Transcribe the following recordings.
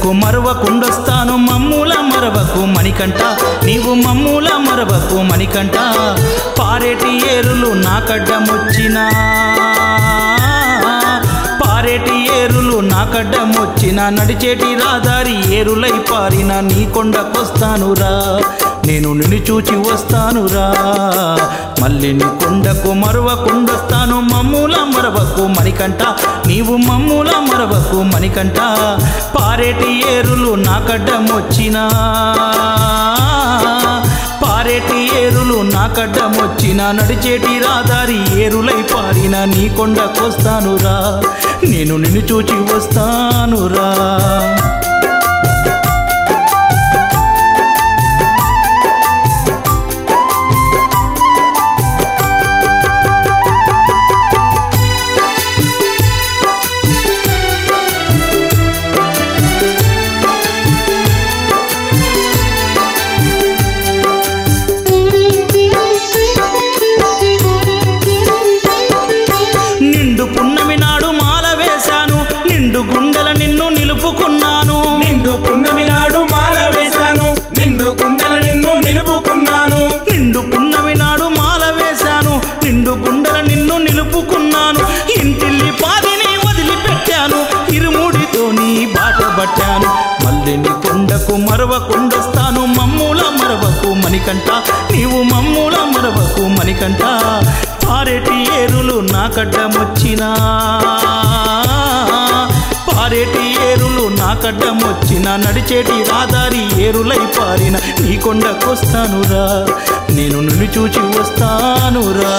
కొండకు మరవకుండొస్తాను మమ్ముల మరవకు మణికంట నీవు మమ్ముల మరవకు మణికంట పారేటి ఏరులు నాకడ్డమొచ్చినా పారేటి ఏరులు నాకడ్డమొచ్చిన నడిచేటి రాదారి ఏరులై పారిన నీ కొండకొస్తానురా నేను నిన్ను చూచి వస్తానురా మళ్ళీ నీ కొండకు మరవకుండొస్తాను మమ్ముల మరవకు మణికంట నీవు మమ్ముల మరవకు మణికంట పారేటి ఏరులు నాకడ్డమొచ్చినా పారేటి ఏరులు నాకడ్డమొచ్చిన నడిచేటి రాదారి ఏరులై పారిన నీ కొండకొస్తానురా నేను నిన్ను చూచి వస్తానురా నిండు పున్నమి నాడు మాల వేశాను నిండు గుండెల నిన్ను నిలుపుకున్నాను నిండు పున్నమి నాడు మాల వేశాను నిండు కుండల నిన్ను నిలుపుకున్నాను నిండు పున్నమి నాడు మాల వేశాను నిండు గుండెల నిన్ను నిలుపుకున్నాను ఇంటిల్లి పాదిని వదిలిపెట్టాను ఇరుముడితో నీ బాట పట్టాను మళ్ళీ నీ కొండకు మరవకుండొస్తాను మమ్ముల మరవకు మణికంట నీవు మమ్ముల మరవకు మణికంట పారేటి ఏరులు నాకడ్డమొచ్చినా పారేటి ఏరులు నాకడ్డమొచ్చిన నడిచేటి రాదారి ఏరులై పారిన నీ కొండకొస్తానురా నేను నిన్ను చూచి వస్తానురా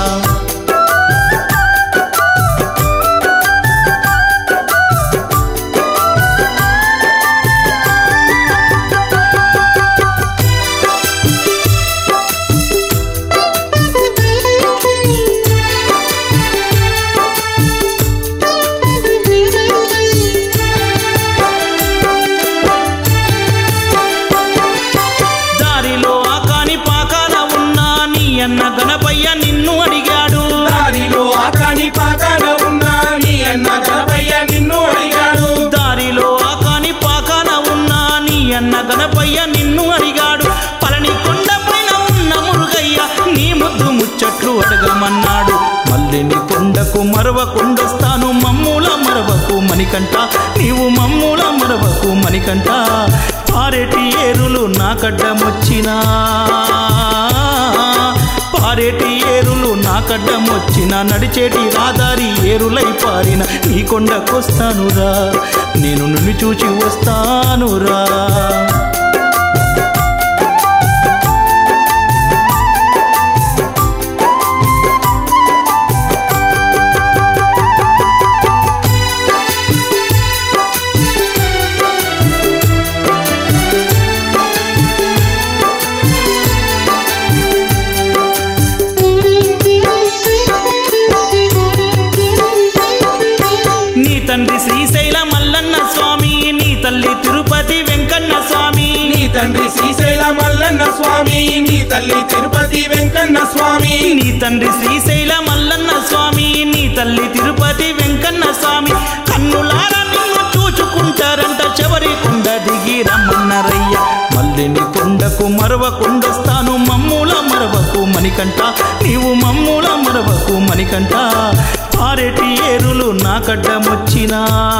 దారిలో ఆకాని పాకాన ఉన్నా నీ అన్న గణపయ్య నిన్ను అడిగాడు దారిలో ఆకాని పాకాన ఉన్నా నీ అన్న గణపయ్య నిన్ను అడిగాడు దారిలో ఆకాని పాకాన ఉన్నా నీ అన్న గణపయ్య నిన్ను అడిగాడు పళని కొండ పైన ఉన్న మురుగయ్య నీ ముద్దు ముచ్చట్లు అడగమన్నాడు మళ్ళీ నీ కొండకు మరవకుండొస్తాను మమ్ముల మరవకు మణికంట నీవు మమ్ముల మరవకు మణికంట పారేటి ఏరులు నాకడ్డమొచ్చినా పారేటి ఏరులు నాకడ్డమొచ్చిన నడిచేటి రాదారి ఏరులై పారిన నీ కొండకొస్తానురా నేను నిన్ను చూచి వస్తానురా నీ తండ్రి శ్రీశైల మల్లన్న స్వామి నీ తల్లి తిరుపతి వెంకన్న స్వామి నీ తండ్రి శ్రీశైల మల్లన్న స్వామి నీ తల్లి తిరుపతి వెంకన్న స్వామి నీ తండ్రి శ్రీశైల మల్లన్న స్వామి నీ తల్లి తిరుపతి వెంకన్న స్వామి కన్నులారా నిన్ను చూచుకుంటారంట చివరి కొండ దిగి రమ్మన్నారయ్య మళ్ళీ నీ కొండకు మరవకుండొస్తాను మమ్ముల మరవకు మణికంట నీవు మమ్ముల మరవకు మణికంట పారేటి ఏరులు నాకడ్డమొచ్చినా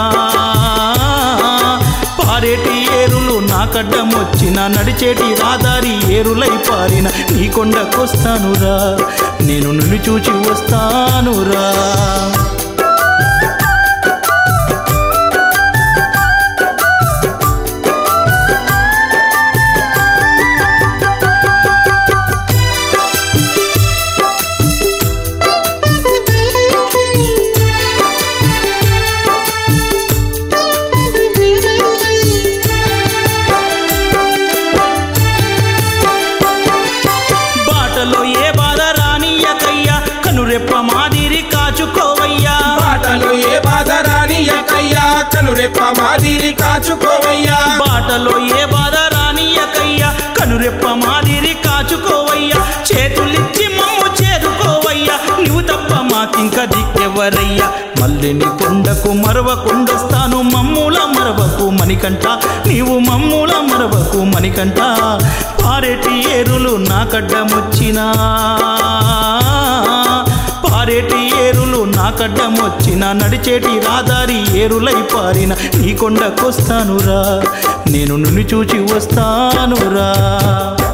పారేటి ఏరులు నాకడ్డమొచ్చిన నడిచేటి రాదారి ఏరులై పారిన నీ కొండకొస్తానురా నేను నిన్ను చూచి వస్తానురా బాటలో ఏ బాధ రానియకయ్యా కనురెప్ప మాదిరి కాచుకోవయ్యా బాటలో ఏ బాధ రానియకయ్యా కనురెప్ప మాదిరి కాచుకోవయ్యా బాటలో ఏ బాధ రానియకయ్యా కనురెప్ప మాదిరి కాచుకోవయ్యా చేతులిచ్చి మమ్ము చేరుకోవయ్యా నువ్వు తప్ప మాకింక దిక్కెవరయ్యా మల్లిని కొండకు మరవకుండొస్తాను మమ్ముల మరవకు మణికంట నీవు మమ్ముల మరవకు మణికంట పారేటి ఏరులు నాకడ్డమొచ్చినా పారేటి ఏరులు నాకడ్డమొచ్చిన నడిచేటి రాదారి ఏరులై పారిన నీ కొండకొస్తానురా నేను నిన్ను చూచి వస్తానురా